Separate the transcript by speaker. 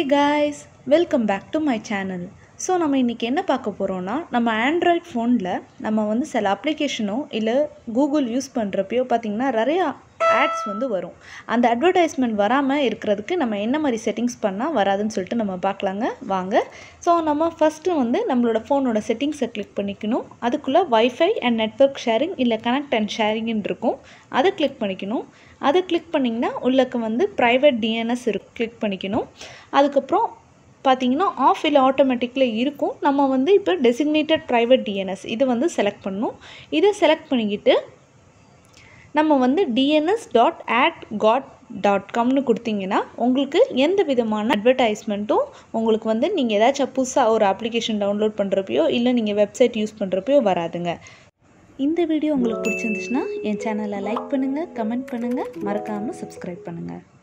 Speaker 1: guys welcome back to my channel so நம்ம இன்றைக்கி என்ன பார்க்க போகிறோன்னா நம்ம ஆண்ட்ராய்ட் ஃபோனில் நம்ம வந்து சில அப்ளிகேஷனோ இல்லை கூகுள் யூஸ் பண்ணுறப்பயோ பார்த்திங்கன்னா நிறையா ஆட்ஸ் வந்து வரும் அந்த அட்வர்டைஸ்மெண்ட் வராமல் இருக்கிறதுக்கு நம்ம என்ன மாதிரி செட்டிங்ஸ் பண்ணால் வராதுன்னு சொல்லிட்டு நம்ம பார்க்கலாங்க வாங்க ஸோ நம்ம ஃபஸ்ட்டு வந்து நம்மளோட ஃபோனோட செட்டிங்ஸை கிளிக் பண்ணிக்கணும் அதுக்குள்ளே வைஃபை அண்ட் நெட்ஒர்க் ஷேரிங் இல்லை கனெக்ட் அண்ட் ஷேரிங்னு இருக்கும் அதை கிளிக் பண்ணிக்கணும் அதை கிளிக் பண்ணிங்கன்னா உள்ளக்கு வந்து ப்ரைவேட் டிஎன்எஸ் இரு கிளிக் பண்ணிக்கணும் அதுக்கப்புறம் பார்த்தீங்கன்னா ஆஃப் இல்லை ஆட்டோமேட்டிக்கில் இருக்கும் நம்ம வந்து இப்போ டெசிக்னேட்டட் ப்ரைவேட் டிஎன்எஸ் இது வந்து செலக்ட் பண்ணணும் இதை செலக்ட் பண்ணிக்கிட்டு நம்ம வந்து DNS dot AdGuard dot காம்னு கொடுத்தீங்கன்னா உங்களுக்கு எந்த விதமான அட்வர்டைஸ்மெண்ட்டும் உங்களுக்கு வந்து நீங்கள் ஏதாச்சும் புதுசாக ஒரு அப்ளிகேஷன் டவுன்லோட் பண்ணுறப்பையோ இல்லை நீங்கள் வெப்சைட் யூஸ் பண்ணுறப்பையோ வராதுங்க இந்த வீடியோ உங்களுக்கு பிடிச்சிருந்துச்சுன்னா என் சேனலை லைக் பண்ணுங்கள் கமெண்ட் பண்ணுங்கள் மறக்காமல் சப்ஸ்கிரைப் பண்ணுங்கள்